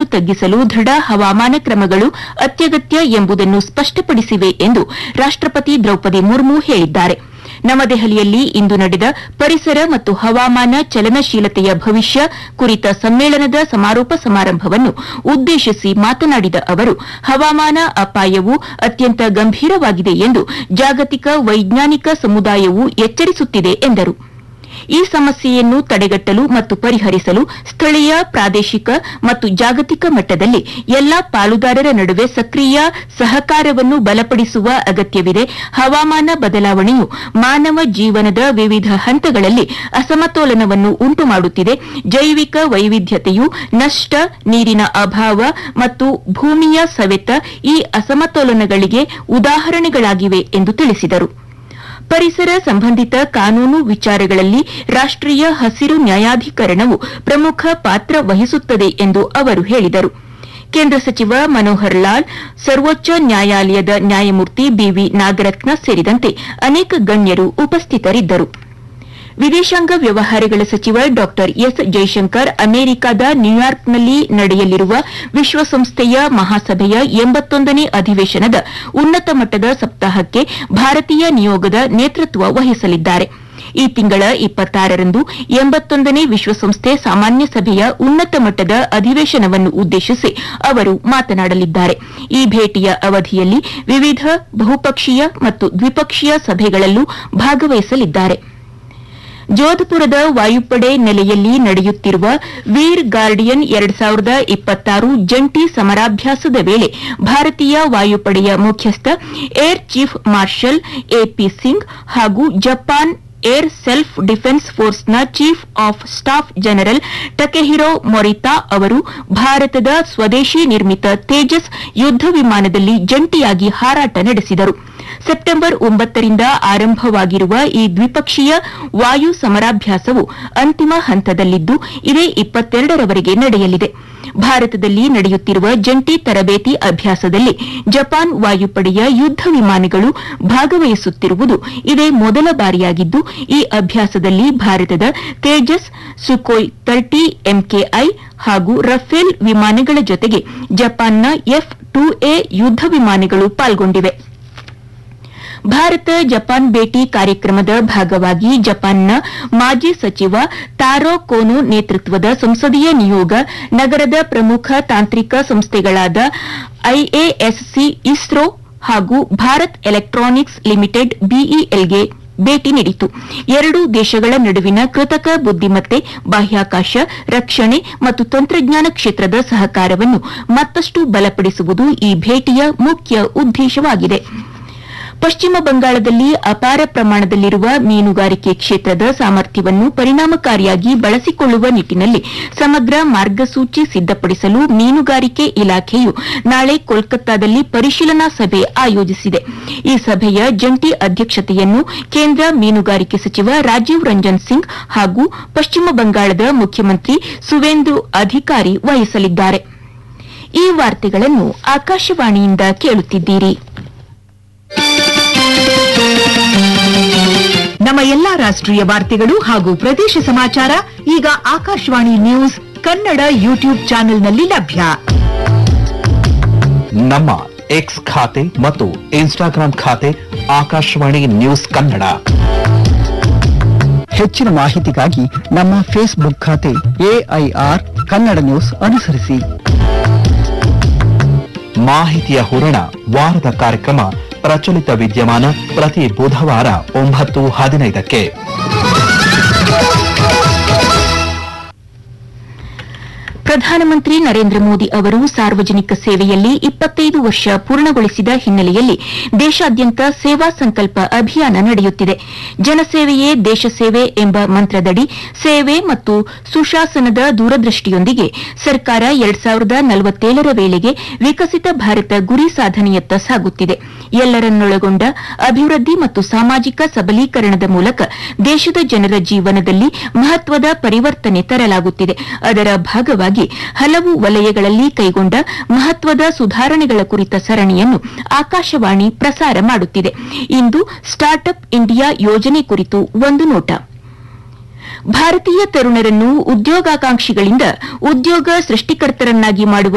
ತಗ್ಗಿಸಲು ದೃಢ ಹವಾಮಾನ ಕ್ರಮಗಳು ಅತ್ಯಗತ್ಯ ಎಂಬುದನ್ನು ಸ್ಪಷ್ಟಪಡಿಸಿವೆ ಎಂದು ರಾಷ್ಟಪತಿ ದ್ರೌಪದಿ ಮುರ್ಮು ಹೇಳಿದ್ದಾರೆ ನವದೆಹಲಿಯಲ್ಲಿ ಇಂದು ನಡೆದ ಪರಿಸರ ಮತ್ತು ಹವಾಮಾನ ಚಲನಶೀಲತೆಯ ಭವಿಷ್ಯ ಕುರಿತ ಸಮ್ಮೇಳನದ ಸಮಾರೋಪ ಸಮಾರಂಭವನ್ನು ಉದ್ದೇಶಿಸಿ ಮಾತನಾಡಿದ ಅವರು ಹವಾಮಾನ ಅಪಾಯವು ಅತ್ಯಂತ ಗಂಭೀರವಾಗಿದೆ ಎಂದು ಜಾಗತಿಕ ವೈಜ್ಞಾನಿಕ ಸಮುದಾಯವು ಎಚ್ಚರಿಸುತ್ತಿದೆ ಎಂದರು ಈ ಸಮಸ್ಯೆಯನ್ನು ತಡೆಗಟ್ಟಲು ಮತ್ತು ಪರಿಹರಿಸಲು ಸ್ಥಳೀಯ ಪ್ರಾದೇಶಿಕ ಮತ್ತು ಜಾಗತಿಕ ಮಟ್ಟದಲ್ಲಿ ಎಲ್ಲಾ ಪಾಲುದಾರರ ನಡುವೆ ಸಕ್ರಿಯ ಸಹಕಾರವನ್ನು ಬಲಪಡಿಸುವ ಅಗತ್ಯವಿದೆ ಹವಾಮಾನ ಬದಲಾವಣೆಯು ಮಾನವ ಜೀವನದ ವಿವಿಧ ಹಂತಗಳಲ್ಲಿ ಅಸಮತೋಲನವನ್ನು ಉಂಟುಮಾಡುತ್ತಿದೆ ಜೈವಿಕ ವೈವಿಧ್ಯತೆಯು ನಷ್ಟ ನೀರಿನ ಅಭಾವ ಮತ್ತು ಭೂಮಿಯ ಸವೆತ ಈ ಅಸಮತೋಲನಗಳಿಗೆ ಉದಾಹರಣೆಗಳಾಗಿವೆ ಎಂದು ತಿಳಿಸಿದರು ಪರಿಸರ ಸಂಬಂಧಿತ ಕಾನೂನು ವಿಚಾರಗಳಲ್ಲಿ ರಾಷ್ಟೀಯ ಹಸಿರು ನ್ಯಾಯಾಧಿಕರಣವು ಪ್ರಮುಖ ಪಾತ್ರ ವಹಿಸುತ್ತದೆ ಎಂದು ಅವರು ಹೇಳಿದರು ಕೇಂದ್ರ ಸಚಿವ ಮನೋಹರ್ ಲಾಲ್ ಸರ್ವೋಚ್ಚ ನ್ಯಾಯಾಲಯದ ನ್ಯಾಯಮೂರ್ತಿ ಬಿವಿ ನಾಗರತ್ನ ಸೇರಿದಂತೆ ಅನೇಕ ಗಣ್ಯರು ಉಪಸ್ಥಿತರಿದ್ದರು ವಿದೇಶಾಂಗ ವ್ಯವಹಾರಗಳ ಸಚಿವ ಡಾ ಎಸ್ ಜೈಶಂಕರ್ ಅಮೆರಿಕದ ನ್ಯೂಯಾರ್ಕ್ನಲ್ಲಿ ನಡೆಯಲಿರುವ ವಿಶ್ವಸಂಸ್ಥೆಯ ಮಹಾಸಭೆಯ ಎಂಬತ್ತೊಂದನೇ ಅಧಿವೇಶನದ ಉನ್ನತ ಮಟ್ಟದ ಸಪ್ತಾಹಕ್ಕೆ ಭಾರತೀಯ ನಿಯೋಗದ ನೇತೃತ್ವ ವಹಿಸಲಿದ್ದಾರೆ ಈ ತಿಂಗಳ ಇಪ್ಪತ್ತಾರರಂದು ಎಂಬತ್ತೊಂದನೇ ವಿಶ್ವಸಂಸ್ಥೆ ಸಾಮಾನ್ಯ ಸಭೆಯ ಉನ್ನತ ಮಟ್ಟದ ಅಧಿವೇಶನವನ್ನು ಉದ್ದೇಶಿಸಿ ಅವರು ಮಾತನಾಡಲಿದ್ದಾರೆ ಈ ಭೇಟಿಯ ಅವಧಿಯಲ್ಲಿ ವಿವಿಧ ಬಹುಪಕ್ಷೀಯ ಮತ್ತು ದ್ವಿಪಕ್ಷೀಯ ಸಭೆಗಳಲ್ಲೂ ಭಾಗವಹಿಸಲಿದ್ದಾರೆ ಜೋಧಪುರದ ವಾಯುಪಡೆ ನೆಲೆಯಲ್ಲಿ ನಡೆಯುತ್ತಿರುವ ವೀರ್ ಗಾರ್ಡಿಯನ್ ಎರಡ್ ಸಾವಿರದ ಇಪ್ಪತ್ತಾರು ಜಂಟಿ ಸಮರಾಭ್ಯಾಸದ ವೇಳೆ ಭಾರತೀಯ ವಾಯುಪಡೆಯ ಮುಖ್ಯಸ್ಥ air chief marshal A P Singh ಹಾಗೂ ಜಪಾನ್ ಏರ್ ಸೆಲ್ಫ್ ಡಿಫೆನ್ಸ್ ಫೋರ್ಸ್ನ chief of staff general Takehiro Morita ಅವರು ಭಾರತದ ಸ್ವದೇಶಿ ನಿರ್ಮಿತ ತೇಜಸ್ ಯುದ್ದ ವಿಮಾನದಲ್ಲಿ ಜಂಟಿಯಾಗಿ ಹಾರಾಟ ನಡೆಸಿದರು ಸೆಪ್ಟೆಂಬರ್ ಒಂಬತ್ತರಿಂದ ಆರಂಭವಾಗಿರುವ ಈ ದ್ವಿಪಕ್ಷೀಯ ವಾಯು ಸಮರಾಭ್ಯಾಸವು ಅಂತಿಮ ಹಂತದಲ್ಲಿದ್ದು ಇದೇ ಇಪ್ಪತ್ತೆರಡರವರೆಗೆ ನಡೆಯಲಿದೆ ಭಾರತದಲ್ಲಿ ನಡೆಯುತ್ತಿರುವ ಜಂಟಿ ತರಬೇತಿ ಅಭ್ಯಾಸದಲ್ಲಿ ಜಪಾನ್ ವಾಯುಪಡೆಯ ಯುದ್ದ ವಿಮಾನಗಳು ಭಾಗವಹಿಸುತ್ತಿರುವುದು ಇದೇ ಮೊದಲ ಬಾರಿಯಾಗಿದ್ದು ಈ ಅಭ್ಯಾಸದಲ್ಲಿ ಭಾರತದ ತೇಜಸ್ ಸುಕೋಯ್ ತರ್ಟಿ ಎಂಕೆಐ ಹಾಗೂ ರಫೇಲ್ ವಿಮಾನಗಳ ಜೊತೆಗೆ ಜಪಾನ್ನ ಎಫ್ ಟು ಎ ಯುದ್ದ ವಿಮಾನಗಳು ಪಾಲ್ಗೊಂಡಿವೆ ಭಾರತ ಜಪಾನ್ ಭೇಟಿ ಕಾರ್ಯಕ್ರಮದ ಭಾಗವಾಗಿ ಜಪಾನ್ನ ಮಾಜಿ ಸಚಿವ ತಾರೋ ಕೋನೋ ನೇತೃತ್ವದ ಸಂಸದೀಯ ನಿಯೋಗ ನಗರದ ಪ್ರಮುಖ ತಾಂತ್ರಿಕ ಸಂಸ್ಥೆಗಳಾದ ಐಎಎಸ್ಸಿ ಇಸ್ರೋ ಹಾಗೂ ಭಾರತ್ ಎಲೆಕ್ಟ್ರಾನಿಕ್ಸ್ ಲಿಮಿಟೆಡ್ ಬಿಇಎಲ್ಗೆ ಭೇಟಿ ನೀಡಿತು ಎರಡೂ ದೇಶಗಳ ನಡುವಿನ ಕೃತಕ ಬುದ್ದಿಮತ್ತೆ ಬಾಹ್ಯಾಕಾಶ ರಕ್ಷಣೆ ಮತ್ತು ತಂತ್ರಜ್ಞಾನ ಕ್ಷೇತ್ರದ ಸಹಕಾರವನ್ನು ಮತ್ತಷ್ಟು ಬಲಪಡಿಸುವುದು ಈ ಭೇಟಿಯ ಮುಖ್ಯ ಉದ್ದೇಶವಾಗಿದೆ ಪಶ್ಚಿಮ ಬಂಗಾಳದಲ್ಲಿ ಅಪಾರ ಪ್ರಮಾಣದಲ್ಲಿರುವ ಮೀನುಗಾರಿಕೆ ಕ್ಷೇತ್ರದ ಸಾಮರ್ಥ್ಯವನ್ನು ಪರಿಣಾಮಕಾರಿಯಾಗಿ ಬಳಸಿಕೊಳ್ಳುವ ನಿಟ್ಟಿನಲ್ಲಿ ಸಮಗ್ರ ಮಾರ್ಗಸೂಚಿ ಸಿದ್ದಪಡಿಸಲು ಮೀನುಗಾರಿಕೆ ಇಲಾಖೆಯು ನಾಳೆ ಕೋಲ್ಕತ್ತಾದಲ್ಲಿ ಪರಿಶೀಲನಾ ಸಭೆ ಆಯೋಜಿಸಿದೆ ಈ ಸಭೆಯ ಜಂಟಿ ಅಧ್ಯಕ್ಷತೆಯನ್ನು ಕೇಂದ್ರ ಮೀನುಗಾರಿಕೆ ಸಚಿವ ರಾಜೀವ್ ರಂಜನ್ ಸಿಂಗ್ ಹಾಗೂ ಪಶ್ಚಿಮ ಬಂಗಾಳದ ಮುಖ್ಯಮಂತ್ರಿ ಸುವೇಂದು ಅಧಿಕಾರಿ ವಹಿಸಲಿದ್ದಾರೆ ಈ ವಾರ್ತೆಗಳನ್ನು ಆಕಾಶವಾಣಿಯಿಂದ ಕೇಳುತ್ತಿದ್ದೀರಿ ನಮ್ಮ ಎಲ್ಲಾ ರಾಷ್ಟ್ರೀಯ ವಾರ್ತೆಗಳು ಹಾಗೂ ಪ್ರದೇಶ ಸಮಾಚಾರ ಈಗ ಆಕಾಶವಾಣಿ ನ್ಯೂಸ್ ಕನ್ನಡ ಯೂಟ್ಯೂಬ್ ಚಾನೆಲ್ನಲ್ಲಿ ಲಭ್ಯ ನಮ್ಮ ಎಕ್ಸ್ ಖಾತೆ ಮತ್ತು ಇನ್ಸ್ಟಾಗ್ರಾಂ ಖಾತೆ ಆಕಾಶವಾಣಿ ನ್ಯೂಸ್ ಕನ್ನಡ ಹೆಚ್ಚಿನ ಮಾಹಿತಿಗಾಗಿ ನಮ್ಮ ಫೇಸ್ಬುಕ್ ಖಾತೆ ಎಐಆರ್ ಕನ್ನಡ ನ್ಯೂಸ್ ಅನುಸರಿಸಿ ಮಾಹಿತಿಯ ಹೂರಣ ವಾರದ ಕಾರ್ಯಕ್ರಮ ಪ್ರಚಲಿತ ವಿದ್ಯಮಾನ ಪ್ರತಿ ಬುಧವಾರ ಒಂಬತ್ತು ಹದಿನೈದಕ್ಕೆ ಪ್ರಧಾನಮಂತ್ರಿ ನರೇಂದ್ರ ಮೋದಿ ಅವರು ಸಾರ್ವಜನಿಕ ಸೇವೆಯಲ್ಲಿ ಇಪ್ಪತ್ತೈದು ವರ್ಷ ಪೂರ್ಣಗೊಳಿಸಿದ ಹಿನ್ನೆಲೆಯಲ್ಲಿ ದೇಶಾದ್ಯಂತ ಸೇವಾ ಸಂಕಲ್ಪ ಅಭಿಯಾನ ನಡೆಯುತ್ತಿದೆ ಜನಸೇವೆಯೇ ದೇಶ ಸೇವೆ ಎಂಬ ಮಂತ್ರದಡಿ ಸೇವೆ ಮತ್ತು ಸುಶಾಸನದ ದೂರದೃಷ್ಟಿಯೊಂದಿಗೆ ಸರ್ಕಾರ ಎರಡ್ ಸಾವಿರದ ನಲವತ್ತೇಳರ ವೇಳೆಗೆ ವಿಕಸಿತ ಭಾರತ ಗುರಿ ಸಾಧನೆಯತ್ತ ಸಾಗುತ್ತಿದೆ ಎಲ್ಲರನ್ನೊಳಗೊಂಡ ಅಭಿವೃದ್ಧಿ ಮತ್ತು ಸಾಮಾಜಿಕ ಸಬಲೀಕರಣದ ಮೂಲಕ ದೇಶದ ಜನರ ಜೀವನದಲ್ಲಿ ಮಹತ್ವದ ಪರಿವರ್ತನೆ ತರಲಾಗುತ್ತಿದೆ ಅದರ ಭಾಗವಾಗಿ ಹಲವು ವಲಯಗಳಲ್ಲಿ ಕೈಗೊಂಡ ಮಹತ್ವದ ಸುಧಾರಣೆಗಳ ಕುರಿತ ಸರಣಿಯನ್ನು ಆಕಾಶವಾಣಿ ಪ್ರಸಾರ ಮಾಡುತ್ತಿದೆ ಇಂದು ಸ್ಟಾರ್ಟ್ಅಪ್ ಇಂಡಿಯಾ ಯೋಜನೆ ಕುರಿತು ಒಂದು ನೋಟ ಭಾರತೀಯ ತರುಣರನ್ನು ಉದ್ಯೋಗಾಕಾಂಕ್ಷಿಗಳಿಂದ ಉದ್ಯೋಗ ಸೃಷ್ಟಿಕರ್ತರನ್ನಾಗಿ ಮಾಡುವ